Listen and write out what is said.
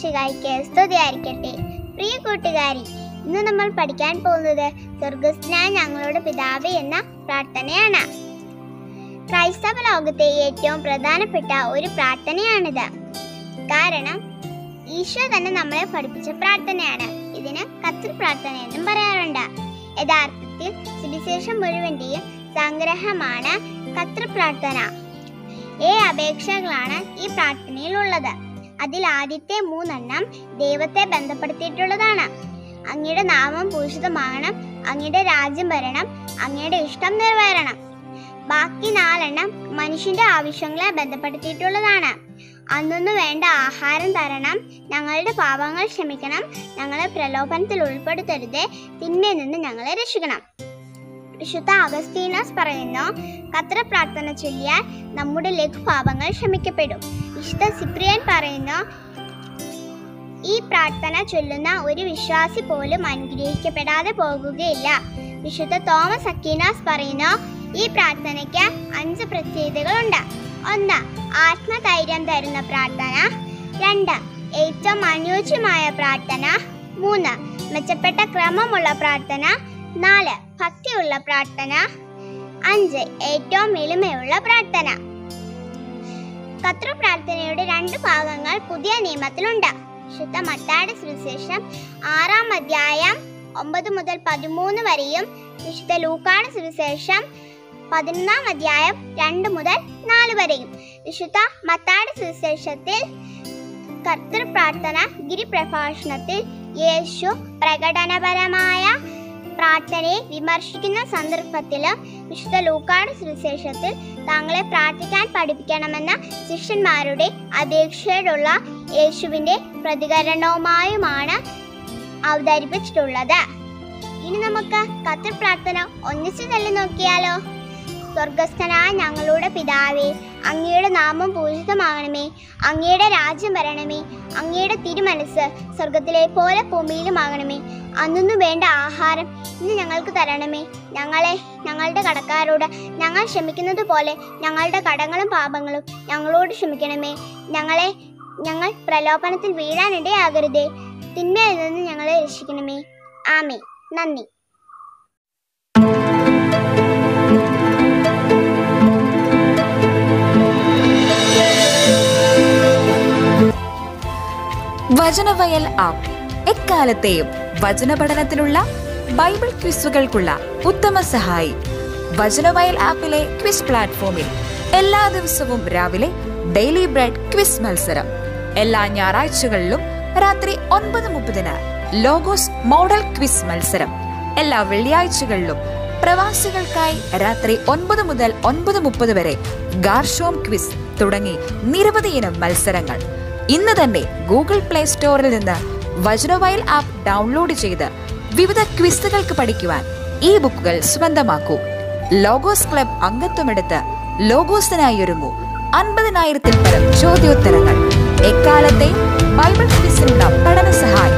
മിശിഹായ്ക്ക് സ്തുതിയായിരിക്കട്ടെ പ്രിയ കൂട്ടുകാരി ഇന്ന് നമ്മൾ പഠിക്കാൻ പോകുന്നത് സ്വർഗസ്നായ ഞങ്ങളുടെ പിതാവേ എന്ന പ്രാർത്ഥനയാണ് ക്രൈസ്തവ ലോകത്തെ ഏറ്റവും പ്രധാനപ്പെട്ട ഒരു പ്രാർത്ഥനയാണിത് കാരണം ഈശോ തന്നെ നമ്മളെ പഠിപ്പിച്ച പ്രാർത്ഥനയാണ് ഇതിന് കത്തിൽ പ്രാർത്ഥന എന്നും പറയാറുണ്ട് യഥാർത്ഥത്തിൽ സുവിശേഷം മുഴുവന്റെയും സംഗ്രഹമാണ് കത്തിൽ പ്രാർത്ഥന ഏഴ് അപേക്ഷകളാണ് ഈ പ്രാർത്ഥനയിൽ ഉള്ളത് അതിൽ ആദ്യത്തെ മൂന്നെണ്ണം ദൈവത്തെ ബന്ധപ്പെടുത്തിയിട്ടുള്ളതാണ് അങ്ങയുടെ നാമം പൂഷിതമാകണം അങ്ങയുടെ രാജ്യം വരണം അങ്ങയുടെ ഇഷ്ടം നിറവേറണം ബാക്കി നാലെണ്ണം മനുഷ്യന്റെ ആവശ്യങ്ങളെ ബന്ധപ്പെടുത്തിയിട്ടുള്ളതാണ് അന്നൊന്നു വേണ്ട ആഹാരം തരണം ഞങ്ങളുടെ പാപങ്ങൾ ക്ഷമിക്കണം ഞങ്ങളെ പ്രലോഭനത്തിൽ ഉൾപ്പെടുത്തരുതേ തിന്മയിൽ നിന്ന് ഞങ്ങളെ രക്ഷിക്കണം വിശുദ്ധ അഗസ്തീനോസ് പറയുന്നു കത്ര പ്രാർത്ഥന ചൊല്ലിയാൽ നമ്മുടെ ലഘുപാപങ്ങൾ ക്ഷമിക്കപ്പെടും വിശുദ്ധ സിപ്രിയൻ പറയുന്നു ഈ പ്രാർത്ഥന ചൊല്ലുന്ന ഒരു വിശ്വാസി പോലും അനുഗ്രഹിക്കപ്പെടാതെ പോകുകയില്ല വിശുദ്ധ തോമസ് അക്കീനാസ് പറയുന്നു ഈ പ്രാർത്ഥനയ്ക്ക് അഞ്ച് പ്രത്യേകതകളുണ്ട് ഒന്ന് ആത്മധൈര്യം തരുന്ന പ്രാർത്ഥന രണ്ട് ഏറ്റവും അനുയോജ്യമായ പ്രാർത്ഥന മൂന്ന് മെച്ചപ്പെട്ട ക്രമമുള്ള പ്രാർത്ഥന നാല് ഭക്തിയുള്ള പ്രാർത്ഥന അഞ്ച് ഏറ്റവും എളിമയുള്ള പ്രാർത്ഥന കത്ര പ്രാർത്ഥനയുടെ രണ്ട് ഭാഗങ്ങൾ പുതിയ നിയമത്തിലുണ്ട് വിശുദ്ധ മത്താട് സുവിശേഷം ആറാം അധ്യായം ഒമ്പത് മുതൽ പതിമൂന്ന് വരെയും വിശുദ്ധ ലൂക്കാട് സുവിശേഷം പതിനൊന്നാം അധ്യായം രണ്ട് മുതൽ നാല് വരെയും വിശുദ്ധ മത്താട് സുവിശേഷത്തിൽ കർത്തൃ പ്രാർത്ഥന ഗിരിപ്രഭാഷണത്തിൽ യേശു പ്രകടനപരമായ പ്രാർത്ഥനയെ വിമർശിക്കുന്ന സന്ദർഭത്തിൽ വിശുദ്ധ ലൂക്കാട് സുവിശേഷത്തിൽ താങ്കളെ പ്രാർത്ഥിക്കാൻ പഠിപ്പിക്കണമെന്ന ശിഷ്യന്മാരുടെ അപേക്ഷയോടുള്ള യേശുവിന്റെ പ്രതികരണവുമായുമാണ് അവതരിപ്പിച്ചിട്ടുള്ളത് ഇനി നമുക്ക് കത്തിൽ പ്രാർത്ഥന ഒന്നിച്ചു തള്ളി നോക്കിയാലോ സ്വർഗസ്ഥനായ ഞങ്ങളുടെ പിതാവേ അങ്ങയുടെ നാമം പൂജിതമാകണമേ അങ്ങയുടെ രാജ്യം വരണമേ അങ്ങയുടെ തിരുമനസ് സ്വർഗത്തിലെ പോലെ ഭൂമിയിലുമാകണമേ അന്നു വേണ്ട ആഹാരം ഇന്ന് ഞങ്ങൾക്ക് തരണമേ ഞങ്ങളെ ഞങ്ങളുടെ കടക്കാരോട് ഞങ്ങൾ ക്ഷമിക്കുന്നത് പോലെ ഞങ്ങളുടെ കടങ്ങളും പാപങ്ങളും ഞങ്ങളോട് ക്ഷമിക്കണമേ ഞങ്ങളെ ഞങ്ങൾ പ്രലോഭനത്തിൽ വീഴാനിടയാകരുതേ തിന്മയിൽ നിന്ന് ഞങ്ങളെ രക്ഷിക്കണമേ ആമേ നന്ദി വചനവയൽ ആപ്പ് എക്കാലത്തെയും വചന പഠനത്തിനുള്ള ബൈബിൾ ക്വിസുകൾക്കുള്ള ഉത്തമ സഹായി വചനവയൽ ആപ്പിലെ ക്വിസ് പ്ലാറ്റ്ഫോമിൽ എല്ലാ ദിവസവും രാവിലെ ഡെയിലി ബ്രെഡ് ക്വിസ് മത്സരം എല്ലാ ഞായറാഴ്ചകളിലും രാത്രി ഒൻപത് മുപ്പതിന് ലോഗോസ് മോഡൽ ക്വിസ് മത്സരം എല്ലാ വെള്ളിയാഴ്ചകളിലും പ്രവാസികൾക്കായി രാത്രി ഒൻപത് മുതൽ ഒൻപത് മുപ്പത് വരെ ഗാർഷോം ക്വിസ് തുടങ്ങി നിരവധി ഇനം മത്സരങ്ങൾ ഇന്ന് തന്നെ ഗൂഗിൾ പ്ലേ സ്റ്റോറിൽ നിന്ന് വജ്രവയൽ ആപ്പ് ഡൗൺലോഡ് ചെയ്ത് വിവിധ ക്വിസുകൾക്ക് പഠിക്കുവാൻ ഈ ബുക്കുകൾ സ്വന്തമാക്കൂ ലോഗോസ് ക്ലബ് അംഗത്വമെടുത്ത് ലോഗോസിനായി ഒരുങ്ങൂ അൻപതിനായിരത്തിൽ പരം ചോദ്യോത്തരങ്ങൾ എക്കാലത്തെ ബൈബിൾ ക്വിസിനുള്ള പഠന സഹായം